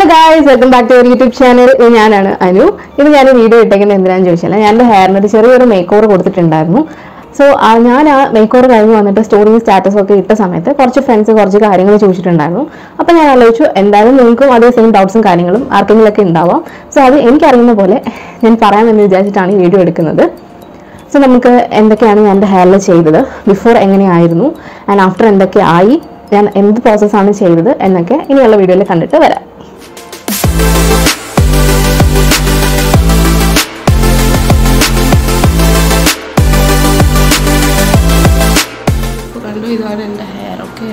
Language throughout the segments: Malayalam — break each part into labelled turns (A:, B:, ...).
A: guys welcome back to your YouTube channel ഞാനാണ് അനു ഇത് ഞാൻ വീഡിയോ ഇട്ടേക്കുന്നത് എന്തിനാന്ന് ചോദിച്ചാൽ ഞാൻ എൻ്റെ ഹെയറിന് ഒരു ചെറിയൊരു മേക്ക് ഓവർ കൊടുത്തിട്ടുണ്ടായിരുന്നു സോ ഞാൻ ആ മേക്ക് ഓവർ കഴിഞ്ഞ് വന്നിട്ട് സ്റ്റോറിയും സ്റ്റാറ്റസും ഒക്കെ ഇട്ട സമയത്ത് കുറച്ച് ഫ്രണ്ട്സ് കുറച്ച് കാര്യങ്ങൾ ചോദിച്ചിട്ടുണ്ടായിരുന്നു അപ്പോൾ ഞാൻ ആലോചിച്ചു എന്തായാലും നിങ്ങൾക്കും അതേ സെയിം ഡൗട്ട്സും കാര്യങ്ങളും ആർക്കെങ്കിലും ഒക്കെ ഉണ്ടാവാം സോ അത് എനിക്കറിയുന്ന പോലെ ഞാൻ പറയാമെന്ന് വിചാരിച്ചിട്ടാണ് ഈ വീഡിയോ എടുക്കുന്നത് സോ നമുക്ക് എന്തൊക്കെയാണ് ഞാൻ എൻ്റെ ഹെയറിൽ ചെയ്തത് ബിഫോർ എങ്ങനെയായിരുന്നു ആൻഡ് ആഫ്റ്റർ എന്തൊക്കെ ആയി ഞാൻ എന്ത് പ്രോസസ്സാണ് ചെയ്തത് എന്നൊക്കെ ഇനിയുള്ള വീഡിയോയിൽ കണ്ടിട്ട് വരാം
B: അപ്പോൾ കണ്ടു ഇതാണ് എൻ്റെ ഹെയർ ഓക്കെ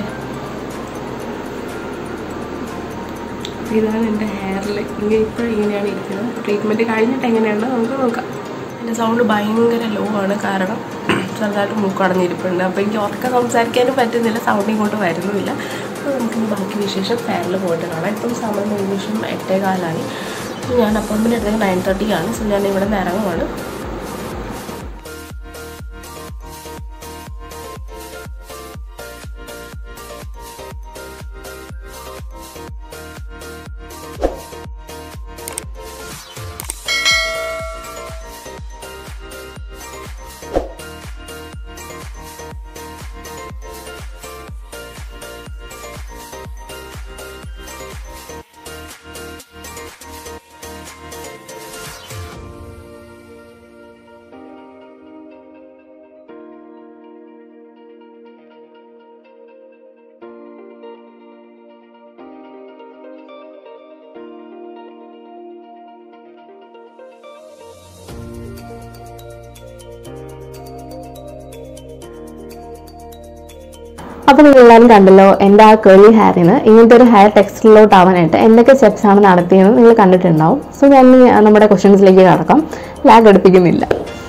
B: ഇതാണ് എൻ്റെ ഹെയറിൽ ഇങ്ങനെ ഇപ്പോൾ ഇങ്ങനെയാണ് ഇരിക്കുന്നത് ട്രീറ്റ്മെൻറ്റ് കഴിഞ്ഞിട്ട് എങ്ങനെയാണ് നമുക്ക് നോക്കാം എൻ്റെ സൗണ്ട് ഭയങ്കര ലോ ആണ് കാരണം ചെറുതായിട്ട് മൂക്കടഞ്ഞിരിപ്പുണ്ട് അപ്പോൾ എനിക്ക് ഉറക്കം സംസാരിക്കാനും പറ്റുന്നില്ല സൗണ്ട് ഇങ്ങോട്ട് വരുന്നുമില്ല അപ്പോൾ നമുക്കിന്ന് ബാക്കി വിശേഷം ഹെയറിൽ പോയിട്ട് കാണാം ഇപ്പം സമയം ഏകദേശം എട്ടേ കാലമായി ഞാൻ അപ്പോയിൻമെൻറ്റ് എടുത്തത് നയൻ തേർട്ടിക്കാണ് സോ ഞാൻ ഇവിടെ നിന്ന് ഇറങ്ങുവാണ്
A: അപ്പോൾ നിങ്ങൾ എല്ലാവരും കണ്ടല്ലോ എൻ്റെ ആ കേളി ഹെയറിന് ഇങ്ങനത്തെ ഒരു ഹെയർ ടെക്സ്റ്റിലോട്ട് ആവാനായിട്ട് എന്തൊക്കെ സ്റ്റെപ്സ് ആണ് നടത്തിയെന്ന് നിങ്ങൾ കണ്ടിട്ടുണ്ടാവും സോ ഞാൻ ഇനി നമ്മുടെ ക്വസ്റ്റ്യൻസിലേക്ക് കടക്കാം ലാഗ് എടുപ്പിക്കുന്നില്ല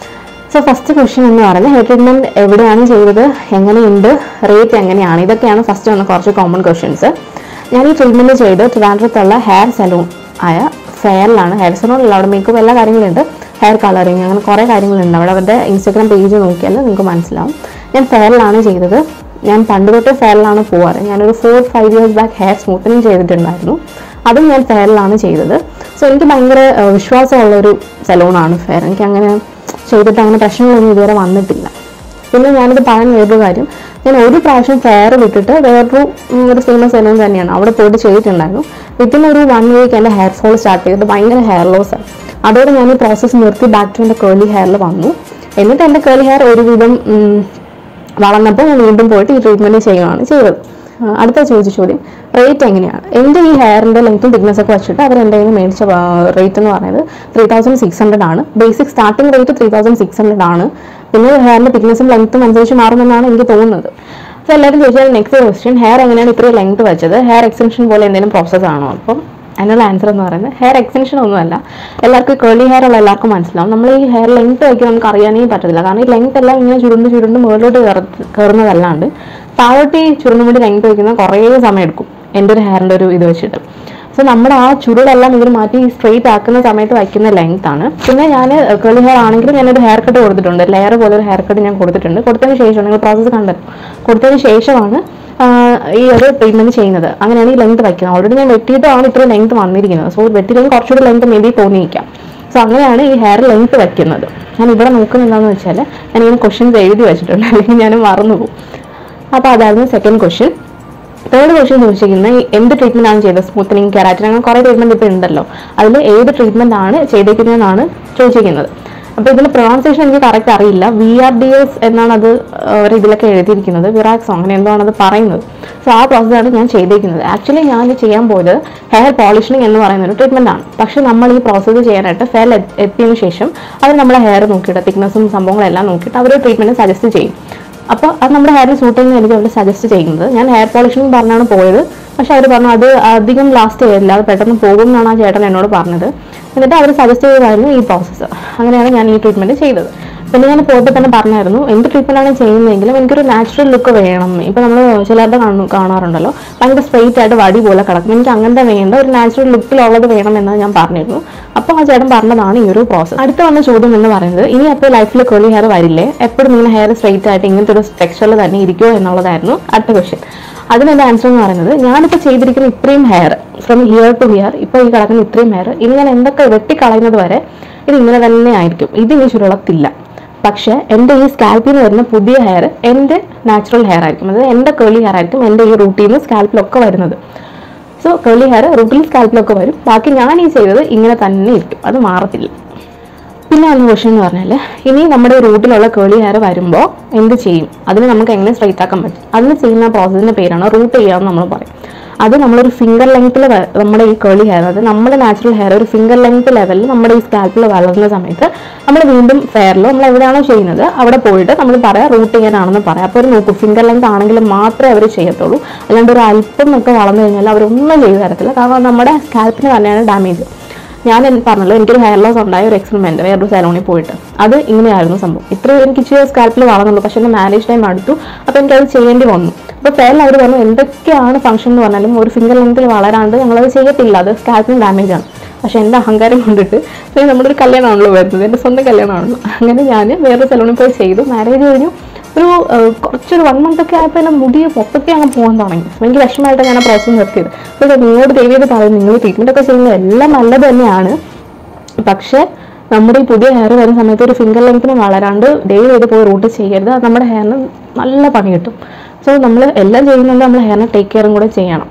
A: സോ ഫസ്റ്റ് ക്വസ്റ്റ്യൻ എന്ന് പറഞ്ഞാൽ ഹെയർ ട്രീറ്റ്മെൻറ്റ് എവിടെയാണ് ചെയ്തത് എങ്ങനെയുണ്ട് റേറ്റ് എങ്ങനെയാണ് ഇതൊക്കെയാണ് ഫസ്റ്റ് വന്ന കുറച്ച് കോമൺ ക്വസ്റ്റ്യൻസ് ഞാൻ ഈ ട്രീറ്റ്മെൻറ്റ് ചെയ്ത് ട്രിവാൻഡ്രത്തുള്ള ഹെയർ സലൂൺ ആയ ഫെയറിലാണ് ഹെയർ സലൂണിൽ അവിടെ മേക്കപ്പ് എല്ലാ കാര്യങ്ങളുണ്ട് ഹെയർ കളറിങ് അങ്ങനെ കുറേ കാര്യങ്ങളുണ്ട് അവിടെ അവരുടെ ഇൻസ്റ്റാഗ്രാം പേജ് നോക്കിയാൽ നിങ്ങൾക്ക് മനസ്സിലാവും ഞാൻ ഫെയറിലാണ് ചെയ്തത് ഞാൻ പണ്ട് തൊട്ട് ഫെയറിലാണ് പോവാറ് ഞാനൊരു four five years back hair smoothening ചെയ്തിട്ടുണ്ടായിരുന്നു അതും ഞാൻ ഫെയറിലാണ് ചെയ്തത് സോ എനിക്ക് ഭയങ്കര ഏഹ്, വിശ്വാസമുള്ള ഒരു സലൂണാണ് ഫെയർ എനിക്ക് അങ്ങനെ ചെയ്തിട്ട് അങ്ങനെ പ്രശ്നങ്ങളൊന്നും ഇതുവരെ വന്നിട്ടില്ല പിന്നെ ഞാനിത് പറയാൻ വേറൊരു കാര്യം ഞാൻ ഒരു പ്രാവശ്യം ഫെയർ വിട്ടിട്ട് വേറൊരു ഉം, ഒരു ഫേമസ് സലൂൺ തന്നെയാണ് അവിടെ പോയിട്ട് ചെയ്തിട്ടുണ്ടായിരുന്നു വിത്തിൻ ഒരു വൺ വീക്ക് എൻ്റെ ഹെയർ ഫോൾ സ്റ്റാർട്ട് ചെയ്തിട്ട് ഭയങ്കര ഹെയർ ലോസ് ആണ് അതോടെ ഞാൻ ഈ പ്രോസസ്സ് നിർത്തി ബാക്ക് ടു എൻ്റെ കേളി ഹെയറിൽ വന്നു എന്നിട്ട് എൻ്റെ കേളി ഹെയർ ഒരുവിധം ഉം, വളർന്നപ്പോൾ ഞാൻ വീണ്ടും പോയിട്ട് ഈ ട്രീറ്റ്മെൻറ്റ് ചെയ്യുകയാണ് ചെയ്തത് ആ, അടുത്ത ചോദിച്ച ചോദ്യം റേറ്റ് എങ്ങനെയാണ് എൻ്റെ ഈ ഹെയറിൻ്റെ ലെങ്ത്തും തിക്നെസ് ഒക്കെ വെച്ചിട്ട് അവർ എൻ്റെ കയ്യിൽ നിന്ന് മേടിച്ച റേറ്റ് എന്ന് പറയുന്നത് ത്രീ തൗസൻഡ് സിക്സ് ഹൺഡ്രഡ് ആണ് basic starting rate three thousand six hundred ആണ് പിന്നെ ഹെയറിൻ്റെ തിക്നെസ്സും ലെങ്ത്തും അനുസരിച്ച് മാറുമെന്നാണ് എനിക്ക് തോന്നുന്നത് അപ്പോൾ എല്ലാവരും ചോദിച്ചാൽ നെക്സ്റ്റ് ക്വസ്റ്റ്യൻ ഹെയർ എങ്ങനെയാണ് ഇത്രയും ലെങ്ത് വെച്ചത് ഹെയർ എക്സ്റ്റൻഷൻ പോലെ എന്തെങ്കിലും പ്രോസസ്സ് ആണോ അപ്പം അതിനുള്ള ആൻസർ എന്ന് പറയുന്നത് ഹെയർ എക്സ്റ്റൻഷൻ ഒന്നുമല്ല എല്ലാവർക്കും കേളി ഹെയർ ഉള്ള എല്ലാവർക്കും മനസ്സിലാവും നമ്മൾ ഈ ഹെയർ ലെങ്ത് വയ്ക്കാൻ നമുക്ക് അറിയാനേ പറ്റത്തില്ല കാരണം ഈ ലെങ്ത് എല്ലാം ഇങ്ങനെ ചുരുണ്ട് ചുരുണ്ട് മുകളിലോട്ട് കയറ- കയറുന്നതല്ലാണ്ട് താഴോട്ട് ഈ ചുരുണ്ടും കൂടി ലെങ്ത് വയ്ക്കുന്ന കുറേ സമയം എടുക്കും എൻ്റെ ഒരു ഹെയറിൻ്റെ ഒരു ഇത് വെച്ചിട്ട് സോ നമ്മുടെ ആ ചുരുളെല്ലാം ഇതിൽ മാറ്റി സ്ട്രെയിറ്റ് ആക്കുന്ന സമയത്ത് വയ്ക്കുന്ന ലെങ്ത് ആണ് പിന്നെ ഞാൻ കേളി ഹെയർ ആണെങ്കിൽ ഞാനൊരു ഹെയർ കട്ട് കൊടുത്തിട്ടുണ്ട് ലെയർ പോലെ ഒരു ഹെയർ കട്ട് ഞാൻ കൊടുത്തിട്ടുണ്ട് കൊടുത്തതിന് ശേഷം നിങ്ങൾ പ്രോസസ്സ് കണ്ടത് കൊടുത്തതിന് ശേഷമാണ് ആ, ഈ ഒരു ട്രീറ്റ്മെന്റ് ചെയ്യുന്നത് അങ്ങനെയാണ് ഈ ലെങ്ത് വയ്ക്കുന്നത് ഓൾറെഡി ഞാൻ വെട്ടിയിട്ടാണ് ഇത്ര ലെങ്ത് വന്നിരിക്കുന്നത് സോ വെട്ടിയില്ലെങ്കിൽ കുറച്ചുകൂടി ലെങ്ത് മേ ബി തോന്നിയിരിക്കാം സോ അങ്ങനെയാണ് ഈ ഹെയർ ലെങ്ത് വയ്ക്കുന്നത് ഞാൻ ഇവിടെ നോക്കുന്നത് എന്താണെന്ന് വെച്ചാൽ ഞാൻ ഇങ്ങനെ ക്വസ്റ്റ്യൻസ് എഴുതി വെച്ചിട്ടുണ്ട് അല്ലെങ്കിൽ ഞാൻ മറന്നുപോകും അപ്പോൾ അതായിരുന്നു സെക്കൻഡ് ക്വസ്റ്റ്യൻ തേർഡ് ക്വസ്റ്റ്യൻ ചോദിച്ചിരിക്കുന്നത് ഈ എന്ത് ട്രീറ്റ്മെന്റ് ആണ് ചെയ്തത് സ്മൂത്തനിങ് കെരാറ്റിൻ അങ്ങനെ കുറേ ട്രീറ്റ്മെന്റ് ഇപ്പോൾ ഉണ്ടല്ലോ അതിൽ ഏത് ട്രീറ്റ്മെന്റ് ആണ് ചെയ്തിരിക്കുന്നതെന്നാണ് ചോദിച്ചിരിക്കുന്നത് അപ്പോൾ ഇതിൽ പ്രൊണൗൺസിയേഷൻ എനിക്ക് കറക്റ്റ് അറിയില്ല വി ആർ ഡി എസ് എന്നാണ് അത് അവർ ഇതിലൊക്കെ എഴുതിയിരിക്കുന്നത് വിറാക്സോ അങ്ങനെ എന്തോ ആണ് അത് പറയുന്നത് സോ ആ പ്രോസസ്സാണ് ഞാൻ ചെയ്തിരിക്കുന്നത് ആക്ച്വലി ഞാൻ ഇത് ചെയ്യാൻ പോയത് ഹെയർ പോളിഷിംഗ് എന്ന് പറയുന്ന ഒരു ട്രീറ്റ്മെന്റ് ആണ് പക്ഷെ നമ്മൾ ഈ പ്രോസസ്സ് ചെയ്യാനായിട്ട് ഫെയർ എത്തിയതിനു ശേഷം അവർ നമ്മളെ ഹെയർ നോക്കിയിട്ട് തിക്നെസ്സും സംഭവങ്ങളെല്ലാം നോക്കിയിട്ട് അവർ ട്രീറ്റ്മെന്റ് സജസ്റ്റ് ചെയ്യും അപ്പോൾ അത് നമ്മുടെ ഹെയറിന് സൂട്ട് ചെയ്യുന്ന എനിക്ക് അവർ സജസ്റ്റ് ചെയ്യുന്നത് ഞാൻ ഹെയർ പോളിഷിംഗ് പറഞ്ഞാണ് പോയത് പക്ഷെ അവർ പറഞ്ഞു അത് അധികം ലാസ്റ്റ് ചെയ്യില്ല അത് പെട്ടെന്ന് പോകും എന്നാണ് ആ ചേട്ടൻ എന്നോട് പറഞ്ഞത് എന്നിട്ട് അവർ സജസ്റ്റ് ചെയ്തതായിരുന്നു ഈ പ്രോസസ്സ് അങ്ങനെയാണ് ഞാൻ ഈ ട്രീറ്റ്മെന്റ് ചെയ്തത് പിന്നെ ഞാൻ പോയപ്പോൾ തന്നെ പറഞ്ഞായിരുന്നു എന്ത് ട്രീറ്റ്മെന്റ് ആണ് ചെയ്യുന്നതെങ്കിലും എനിക്കൊരു നാച്ചുറൽ ലുക്ക് വേണം ഇപ്പൊ നമ്മൾ ചിലരുടെ കാണു കാണാറുണ്ടല്ലോ ഭയങ്കര സ്ട്രെയിറ്റ് ആയിട്ട് വടി പോലെ കിടക്കും എനിക്ക് അങ്ങനത്തെ വേണ്ട ഒരു നാച്ചുറൽ ലുക്കിലുള്ളത് വേണം എന്ന് ഞാൻ പറഞ്ഞിരുന്നു അപ്പോൾ ആ ചേട്ടൻ പറഞ്ഞതാണ് ഈ ഒരു പ്രോസസ്സ് അടുത്ത വന്ന ചോദ്യം എന്ന് പറയുന്നത് ഇനി അപ്പോൾ ലൈഫിൽ കേളി ഹെയർ വരില്ലേ എപ്പോഴും ഇങ്ങനെ ഹെയർ സ്ട്രെയിറ്റ് ആയിട്ട് ഇങ്ങനത്തെ ഒരു ടെക്സ്ചറിൽ തന്നെ ഇരിക്കുമോ എന്നുള്ളതായിരുന്നു അടുത്ത ക്വസ്റ്റ്യൻ അതിനെന്റെ ആൻസർ എന്ന് പറയുന്നത് ഞാനിപ്പോൾ ചെയ്തിരിക്കുന്ന ഇത്രയും hair from here to here ഇപ്പോൾ ഈ കിടക്കുന്ന ഇത്രയും ഹെയർ ഇനി ഞാൻ എന്തൊക്കെ വെട്ടിക്കളയുന്നത് വരെ ഇത് ഇങ്ങനെ തന്നെ ആയിരിക്കും ഇത് ഇനി ചുരുളത്തില്ല പക്ഷേ എൻ്റെ ഈ സ്കാൽപ്പിൽ നിന്ന് വരുന്ന പുതിയ ഹെയർ എൻ്റെ നാച്ചുറൽ ഹെയർ ആയിരിക്കും അതായത് എൻ്റെ കേളി ഹെയർ ആയിരിക്കും എൻ്റെ ഈ റൂട്ടിൽ നിന്ന് സ്കാൽപ്പിലൊക്കെ വരുന്നത് സോ കേളി ഹെയർ റൂട്ടിൽ സ്കാൽപ്പിലൊക്കെ വരും ബാക്കി ഞാൻ ഈ ചെയ്തത് ഇങ്ങനെ തന്നെ ഇരിക്കും അത് മാറത്തില്ല പിന്നെ അതിന് ക്വസ്റ്റ്യൻ എന്ന് പറഞ്ഞാൽ ഇനി നമ്മുടെ റൂട്ടിലുള്ള കേളി ഹെയർ വരുമ്പോൾ എന്ത് ചെയ്യും അതിന് നമുക്ക് എങ്ങനെ സ്ട്രൈറ്റ് ആക്കാൻ പറ്റും അതിന് ചെയ്യുന്ന പ്രോസസ്സിൻ്റെ പേരാണ് റൂട്ട് ചെയ്യാമെന്ന് നമ്മൾ പറയും അത് നമ്മളൊരു ഫിംഗർ ലെങ്ത്തിൽ നമ്മുടെ ഈ കേളി ഹെയർ അതായത് നമ്മുടെ നാച്ചുറൽ ഹെയർ ഒരു ഫിംഗർ ലെങ്ത് ലെവലിൽ നമ്മുടെ ഈ സ്കാൽപ്പിൽ വളർന്ന സമയത്ത് നമ്മൾ വീണ്ടും ഫെയറിലോ നമ്മൾ എവിടെയാണോ ചെയ്യുന്നത് അവിടെ പോയിട്ട് നമ്മൾ പറയാം റൂട്ട് ചെയ്യാനാണെന്ന് പറയാം അപ്പോൾ ഒരു നോക്കൂ ഫിംഗർ ലെങ്ത് ആണെങ്കിൽ മാത്രമേ അവർ ചെയ്യത്തുള്ളൂ അല്ലാണ്ട് ഒരു അല്പം ഒക്കെ വളർന്നു കഴിഞ്ഞാൽ അവരൊന്നും ചെയ്തു തരത്തില്ല കാരണം നമ്മുടെ സ്കാൽപ്പിന് തന്നെയാണ് ഡാമേജ് ഞാൻ എൻ- പറഞ്ഞല്ലോ എനിക്കൊരു ഹെയർ ലോസ് ഉണ്ടായ ഒരു എക്സ്പെരിമെന്റ് വേറൊരു സലോണിൽ പോയിട്ട് അത് ഇങ്ങനെയായിരുന്നു സംഭവം ഇത്ര എനിക്ക് ഇച്ചിരി സ്കാൽപ്പിൽ വളർന്നുള്ളൂ പക്ഷെ എൻ്റെ മാരേജ് ടൈം അടുത്തു അപ്പോൾ എനിക്ക് അത് ചെയ്യേണ്ടി വന്നു അപ്പോൾ ഫെയറിൽ അവർ പറഞ്ഞു എന്തൊക്കെയാണ് ഫംഗ്ഷൻ എന്ന് പറഞ്ഞാലും ഒരു ഫിംഗർ ലെങ്ത്തിൽ വളരാണ്ട് ഞങ്ങളത് ചെയ്യത്തില്ല അത് സ്കാൽപ്പിന് ഡാമേജ് ആണ് പക്ഷെ എൻ്റെ അഹങ്കാരം കൊണ്ടിട്ട് പിന്നെ നമ്മുടെ ഒരു കല്യാണമാണല്ലോ വരുന്നത് എൻ്റെ സ്വന്തം കല്യാണമാണല്ലോ അങ്ങനെ ഞാൻ വേറൊരു സലോണിൽ പോയി ചെയ്തു മാരേജ് കഴിഞ്ഞു ഒരു ഏഹ്, കുറച്ചൊരു വൺ മന്ത് ഒക്കെ ആയപ്പോൾ എൻ്റെ മുടി മൊത്തത്തിൽ അങ്ങ് പോകാൻ തുടങ്ങി എനിക്ക് വിഷമമായിട്ട് ഞാൻ ആ പ്രോസസ്സ് നിർത്തിയത് അപ്പോൾ നിങ്ങളോട് ദേവിയത് പറയും നിങ്ങൾ ട്രീറ്റ്മെൻ്റ് ഒക്കെ ചെയ്യുന്നത് എല്ലാം നല്ലത് തന്നെയാണ് പക്ഷേ നമ്മുടെ ഈ പുതിയ ഹെയർ വരുന്ന സമയത്ത് ഒരു ഫിംഗർ ലെങ്ത്തിന് വളരാണ്ട് ദയവ് ചെയ്ത് പോയി റൂട്ട് ചെയ്യരുത് അത് നമ്മുടെ ഹെയറിന് നല്ല പണി കിട്ടും സോ നമ്മൾ എല്ലാം ചെയ്യുന്നുണ്ട് നമ്മൾ ഹെയറിനെ ടേക്ക് കെയറും കൂടെ ചെയ്യണം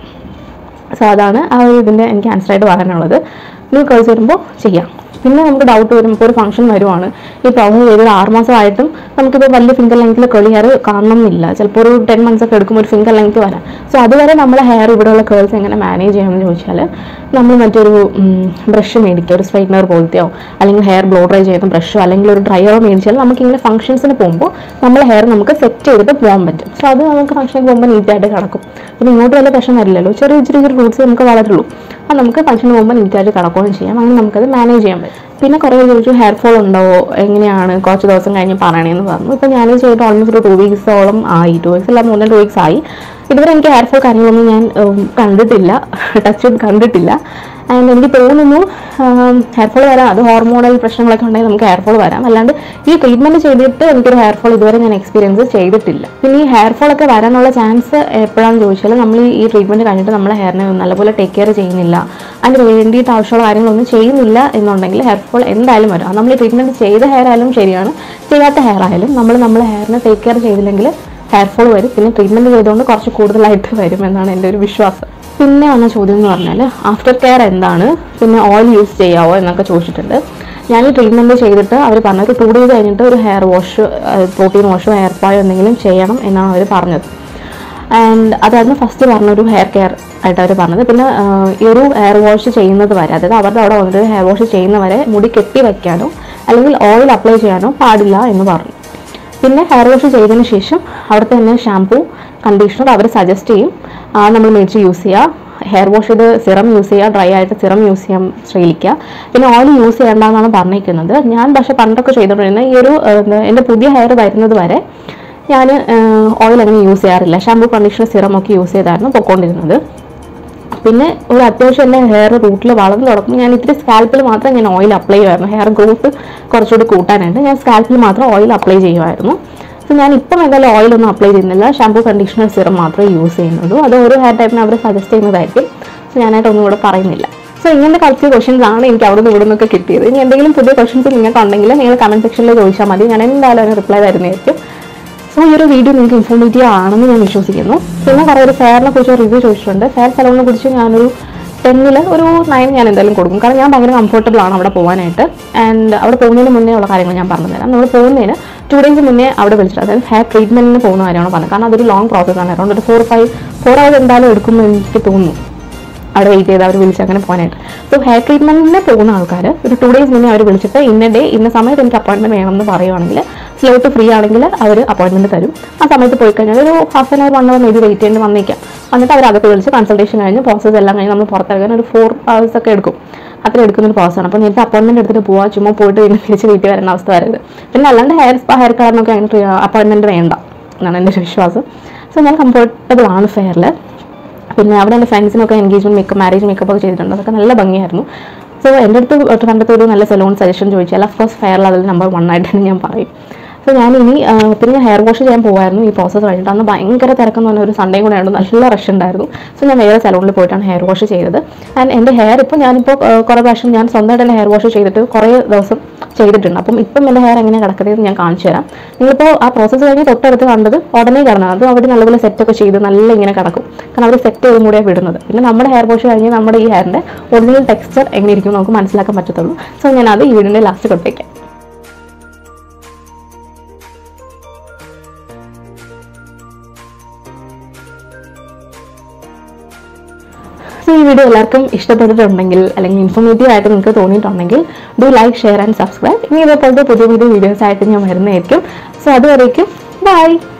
A: സോ അതാണ് ആ ഒരു ഇതിൻ്റെ എനിക്ക് ആൻസർ ആയിട്ട് പറയാനുള്ളത് ന്യൂ കേൾസ് വരുമ്പോൾ ചെയ്യാം പിന്നെ നമുക്ക് ഡൗട്ട് വരും ഇപ്പോൾ ഒരു ഫംഗ്ഷൻ വരുവാണ് ഈ പ്രോബ്ലം ചെയ്ത് ഒരു ആറ് മാസമായിട്ടും നമുക്കിപ്പോൾ വലിയ ഫിംഗർ ലെങ്ത്തിൽ കേളി ഹെയർ കാണണം എന്നില്ല ചിലപ്പോൾ ഒരു ടെൻ മന്ത്സ് ഒക്കെ എടുക്കും ഒരു ഫിംഗർ ലെങ്ത് വരാൻ സോ അതുവരെ നമ്മളെ ഹെയർ ഇവിടെയുള്ള കേൾസ് എങ്ങനെ മാനേജ് ചെയ്യണമെന്ന് ചോദിച്ചാൽ നമ്മൾ മറ്റൊരു ബ്രഷ് മേടിക്കുക ഒരു സ്ട്രൈറ്റ്നർ പോലത്തെയോ അല്ലെങ്കിൽ ഹെയർ ബ്ലോ ഡ്രൈ ചെയ്യുന്ന ബ്രഷോ അല്ലെങ്കിൽ ഒരു ഡ്രയറോ മേടിച്ചാൽ നമുക്ക് ഇങ്ങനെ ഫംഗ്ഷൻസിന് പോകുമ്പോൾ നമ്മളെ ഹെയർ നമുക്ക് സെറ്റ് ചെയ്തിട്ട് പോകാൻ പറ്റും സോ അത് നമുക്ക് ഫംഗ്ഷനിൽ പോകുമ്പോൾ നീറ്റായിട്ട് കിടക്കും പിന്നെ ഇങ്ങോട്ട് വലിയ പ്രശ്നം വരില്ലല്ലോ ചെറിയ ചെറിയ ചെറിയ റൂട്ട്സ് നമുക്ക് വളരുള്ളൂ അത് നമുക്ക് ഫംഗ്ഷന് പോകുമ്പോൾ നീറ്റായിട്ട് കിടക്കുകയും ചെയ്യാം അങ്ങനെ നമുക്കത് മാനേജ് ചെയ്യാൻ പറ്റും പിന്നെ കുറേ ചോദിച്ചു ഹെയർ ഫോൾ ഉണ്ടാവോ എങ്ങനെയാണ് കുറച്ച് ദിവസം കഴിഞ്ഞ് പറയണേന്ന് പറഞ്ഞു ഇപ്പോൾ ഞാൻ ചെയ്തിട്ട് ഓൾമോസ്റ്റ് ഒരു ടു വീക്സോളം ആയി ടു വീക്സ് അല്ല മൂന്ന് രണ്ട് വീക്സ് ആയി ഇതുവരെ എനിക്ക് ഹെയർ ഫോൾ കാര്യങ്ങളൊന്നും ഞാൻ ഉം, കണ്ടിട്ടില്ല ടച്ച് കണ്ടിട്ടില്ല ആൻഡ് എനിക്ക് തോന്നുന്നു ഹെയർ ഫോൾ വരാം അത് ഹോർമോണൽ പ്രശ്നങ്ങളൊക്കെ ഉണ്ടെങ്കിൽ നമുക്ക് ഹെയർ ഫോൾ വരാം അല്ലാണ്ട് ഈ ട്രീറ്റ്മെന്റ് ചെയ്തിട്ട് എനിക്കൊരു ഹെയർ ഫോൾ ഇതുവരെ ഞാൻ എക്സ്പീരിയൻസ് ചെയ്തിട്ടില്ല പിന്നെ ഈ ഹെയർ ഫോൾ ഒക്കെ വരാനുള്ള ചാൻസ് എപ്പോഴാണെന്ന് ചോദിച്ചാൽ നമ്മൾ ഈ ട്രീറ്റ്മെന്റ് കഴിഞ്ഞിട്ട് നമ്മുടെ ഹെയറിനെ നല്ലപോലെ ടേക്ക് കെയർ ചെയ്യുന്നില്ല അതിന് വേണ്ടിയിട്ട് ആവശ്യമുള്ള കാര്യങ്ങളൊന്നും ചെയ്യുന്നില്ല എന്നുണ്ടെങ്കിൽ ഹെയർ ഫോൾ എന്തായാലും വരും അത് നമ്മൾ ഈ ട്രീറ്റ്മെന്റ് ചെയ്ത ഹെയർ ആയാലും ശരിയാണ് ചെയ്യാത്ത ഹെയർ ആയാലും നമ്മൾ നമ്മുടെ ഹെയറിനെ ടേക്ക് കെയർ ചെയ്തില്ലെങ്കിൽ ഹെയർ ഫോൾ വരും പിന്നെ ട്രീറ്റ്മെന്റ് ചെയ്തുകൊണ്ട് കുറച്ച് കൂടുതലായിട്ട് വരും എന്നാണ് എൻ്റെ ഒരു വിശ്വാസം പിന്നെ വന്ന ചോദ്യം എന്ന് പറഞ്ഞാൽ ആഫ്റ്റർ കെയർ എന്താണ് പിന്നെ ഓയിൽ യൂസ് ചെയ്യാവോ എന്നൊക്കെ ചോദിച്ചിട്ടുണ്ട് ഞാൻ ഈ ട്രീറ്റ്മെന്റ് ചെയ്തിട്ട് അവർ പറഞ്ഞത് ടു ഡേയ്സ് കഴിഞ്ഞിട്ട് ഒരു ഹെയർ വാഷ് പ്രോട്ടീൻ വാഷോ ഹെയർ സ്പായോ എന്തെങ്കിലും ചെയ്യണം എന്നാണ് അവർ പറഞ്ഞത് ആൻഡ് അതായിരുന്നു ഫസ്റ്റ് പറഞ്ഞൊരു ഹെയർ കെയർ ആയിട്ട് അവർ പറഞ്ഞത് പിന്നെ ആഹ്, ഈ ഒരു ഹെയർ വാഷ് ചെയ്യുന്നത് വരെ അതായത് അവരുടെ അവിടെ വന്നിട്ട് ഹെയർ വാഷ് ചെയ്യുന്നവരെ മുടി കെട്ടി വയ്ക്കാനോ അല്ലെങ്കിൽ ഓയിൽ അപ്ലൈ ചെയ്യാനോ പാടില്ല എന്ന് പറഞ്ഞു പിന്നെ ഹെയർ വാഷ് ചെയ്തതിന് ശേഷം അവിടുത്തെ തന്നെ ഷാംപൂ കണ്ടീഷണർ അവർ സജസ്റ്റ് ചെയ്യും ആ നമ്മൾ മേടിച്ച് യൂസ് ചെയ്യുക ഹെയർ വാഷ് ചെയ്ത് സിറം യൂസ് ചെയ്യുക ഡ്രൈ ആയിട്ട് സിറം യൂസ് ചെയ്യാൻ ശ്രമിക്കുക പിന്നെ ഓയിൽ യൂസ് ചെയ്യേണ്ടെന്നാണ് പറഞ്ഞിരിക്കുന്നത് ഞാൻ പക്ഷെ പണ്ടൊക്കെ ചെയ്തുകൊണ്ടിരുന്ന ഈ ഒരു ഏഹ്, എന്താ, എൻ്റെ പുതിയ ഹെയർ വരുന്നത് വരെ ഞാൻ ഓയിൽ അങ്ങനെ യൂസ് ചെയ്യാറില്ല ഷാംപൂ കണ്ടീഷണർ സിറം ഒക്കെ യൂസ് ചെയ്തായിരുന്നു പൊക്കോണ്ടിരുന്നത് പിന്നെ ഒരു അത്യാവശ്യം എൻ്റെ ഹെയർ റൂട്ടിൽ വളർന്നു തുടങ്ങുമ്പോൾ ഞാൻ ഇത്തിരി സ്കാൽപ്പിൽ മാത്രം ഞാൻ ഓയിൽ അപ്ലൈ ചെയ്യുമായിരുന്നു ഹെയർ ഗ്രോത്ത് കുറച്ചുകൂടി കൂട്ടാനായിട്ട് ഞാൻ സ്കാൽപ്പിൽ മാത്രം ഓയിൽ അപ്ലൈ ചെയ്യുമായിരുന്നു സോ ഞാൻ ഇപ്പം എന്തായാലും ഓയിലൊന്നും അപ്ലൈ ചെയ്യുന്നില്ല ഷാംപൂ കണ്ടീഷണർ സിറം മാത്രമേ യൂസ് ചെയ്യുന്നുള്ളൂ അത് ഓരോ ഹെയർ ടൈപ്പിന് അവർ സജസ്റ്റ് ചെയ്യുന്നതായിരിക്കും സോ ഞാനായിട്ട് ഒന്നും കൂടെ പറയുന്നില്ല സോ ഇങ്ങനത്തെ കുറച്ച് ക്വസ്റ്റൻസ് ആണ് എനിക്ക് അവിടെ നിന്ന് ഇവിടെ നിന്നൊക്കെ കിട്ടിയത് ഇനി എന്തെങ്കിലും പുതിയ ക്വസ്റ്റൻസ് നിങ്ങൾക്ക് ഉണ്ടെങ്കിൽ നിങ്ങൾ കമൻറ്റ് സെക്ഷനിൽ ചോദിച്ചാൽ മതി ഞാൻ എന്തായാലും അതിന് റിപ്ലൈ തരുന്നതായിരിക്കും സോ ഈ ഒരു വീഡിയോ നിങ്ങൾക്ക് ഇൻഫോർമേറ്റീവ് ആണെന്ന് ഞാൻ വിശ്വസിക്കുന്നു പിന്നെ കുറേ ഒരു ഫെയറിനെ കുറിച്ച് റിവ്യൂ ചോദിച്ചിട്ടുണ്ട് ഫെയർ സലോണിനെ കുറിച്ച് ഞാനൊരു ടെന്നിൽ ഒരു നയൻ ഞാൻ എന്തായാലും കൊടുക്കും കാരണം ഞാൻ ഭയങ്കര കംഫർട്ടബിൾ ആണ് അവിടെ പോകാനായിട്ട് ആൻഡ് അവിടെ പോകുന്നതിന് മുന്നേ ഉള്ള കാര്യങ്ങൾ ഞാൻ പറഞ്ഞു തരാം നമ്മൾ പോകുന്നതിന് ടു ഡേയ്സ് മുന്നേ അവിടെ വിളിച്ചിട്ട് അതായത് ഹെയർ ട്രീറ്റ്മെന്റിന് പോകുന്ന കാര്യമാണ് പറഞ്ഞത് കാരണം അതൊരു ലോങ് പ്രോസസ്സാണ് അറൗണ്ട് ഒരു ഫോർ ഫൈവ് ഫോർ അവേഴ്സ് എന്തായാലും എടുക്കുമെന്ന് എനിക്ക് തോന്നുന്നു അവിടെ വെയിറ്റ് ചെയ്ത് അവർ വിളിച്ച് അങ്ങനെ പോകാനായിട്ട് സോ ഹെയർ ട്രീറ്റ്മെന്റിന് പോകുന്ന ആൾക്കാർ ഒരു ടു ഡേയ്സ് മുന്നേ അവർ വിളിച്ചിട്ട് ഇന്ന ഡേ ഇന്ന സമയത്ത് എനിക്ക് അപ്പോയിന്റ്മെന്റ് വേണമെന്ന് പറയുവാണെങ്കിൽ സ്ലോട്ട് ഫ്രീ ആണെങ്കിൽ അവർ അപ്പോയിന്റ്മെന്റ് തരും ആ സമയത്ത് പോയി കഴിഞ്ഞാൽ ഒരു half an hour one hour maybe wait ചെയ്യേണ്ടി വന്നേക്കാം എന്നിട്ട് അവർ അതൊക്കെ വിളിച്ച് കൺസൾട്ടേഷൻ കഴിഞ്ഞ് പ്രോസസ്സ് എല്ലാം കഴിഞ്ഞ് നമ്മൾ പുറത്തിറങ്ങാൻ ഒരു ഫോർ അവേഴ്സ് ഒക്കെ എടുക്കും അത്ര എടുക്കുന്ന ഒരു പ്രോസസ്സാണ് അപ്പോൾ നേരത്തെ അപ്പോയിന്റ്മെന്റ് എടുത്തിട്ട് പോവാ ചുമ്മാ പോയിട്ട് പിന്നെ തിരിച്ച് വീട്ടിൽ വരേണ്ട അവസ്ഥ വരരുത് പിന്നെ അല്ലാണ്ട് ഹെയർ സ്പാ ഹെയർ കളറിനൊക്കെ അങ്ങനെ അപ്പോയിന്റ്മെന്റ് വേണ്ട എന്നാണ് എൻ്റെ ഒരു വിശ്വാസം സോ ഞാൻ കംഫർട്ടബിൾ ആണ് ഫെയറിൽ പിന്നെ അവിടെ എൻ്റെ ഫ്രണ്ട്സിനൊക്കെ എൻഗേജ്മെന്റ് മേക്കപ്പ് മാരേജ് മേക്കപ്പ് ഒക്കെ ചെയ്തിട്ടുണ്ട് അതൊക്കെ നല്ല ഭംഗിയായിരുന്നു സോ എൻ്റെ അടുത്ത് ട്രിവാൻഡ്രത്ത് ഒരു നല്ല സലൂൺ സജഷൻ ചോദിച്ചാൽ ഓഫ് കോഴ്സ് ഫെയറിൽ അതിൽ നമ്പർ വൺ ആയിട്ടാണ് ഞാൻ പറയും സോ ഞാൻ ഇനി ആ, പിന്നെ ഞാൻ ഹെയർ വാഷ് ചെയ്യാൻ പോകുമായിരുന്നു ഈ പ്രോസസ്സ് കഴിഞ്ഞിട്ട് അന്ന് ഭയങ്കര തിരക്കെന്ന് പറഞ്ഞ ഒരു സൺഡേ കൂടെ ആയിരുന്നു നല്ല റഷ് ഉണ്ടായിരുന്നു സോ ഞാൻ വേറെ സലൂണിൽ പോയിട്ടാണ് ഹെയർ വാഷ് ചെയ്തത് ആൻഡ് എൻ്റെ ഹെയർ ഇപ്പോൾ ഞാനിപ്പോൾ ആ, കുറേ പ്രാവശ്യം ഞാൻ സ്വന്തമായിട്ട് തന്നെ ഹെയർ വാഷ് ചെയ്തിട്ട് കുറേ ദിവസം ചെയ്തിട്ടുണ്ട് അപ്പം ഇപ്പം എൻ്റെ ഹെയർ എങ്ങനെ കിടക്കുന്നതെന്ന് ഞാൻ കാണിച്ചു തരാം നിങ്ങളിപ്പോൾ ആ പ്രോസസ്സ് കഴിഞ്ഞ് തൊട്ടടുത്ത് കണ്ടത് ഉടനെ കിടന്നത് അത് അവർ നല്ലപോലെ സെറ്റൊക്കെ ചെയ്ത് നല്ല ഇങ്ങനെ കിടക്കും കാരണം അവർ സെറ്റ് ചെയ്തും കൂടെ വിടുന്നത് പിന്നെ നമ്മുടെ ഹെയർ വാഷ് കഴിഞ്ഞ് നമ്മുടെ ഈ ഹെയറിൻ്റെ ഒറിജിനൽ ടെക്സ്ചർ എങ്ങനെ ഇരിക്കും നമുക്ക് മനസ്സിലാക്കാൻ പറ്റത്തുള്ളൂ സോ ഞാൻ അത് ഈ വീടിൻ്റെ ലാസ്റ്റ് കൊടുത്തേക്കാം സോ ഈ വീഡിയോ എല്ലാവർക്കും ഇഷ്ടപ്പെട്ടിട്ടുണ്ടെങ്കിൽ അല്ലെങ്കിൽ ഇൻഫോർമേറ്റീവ് ആയിട്ട് നിങ്ങൾക്ക് തോന്നിയിട്ടുണ്ടെങ്കിൽ do like share and subscribe ഇനി ഇതേപോലത്തെ പുതിയ പുതിയ വീഡിയോസ് ആയിട്ട് ഞാൻ വരുന്നതായിരിക്കും സോ അതുവരേക്കും ബൈ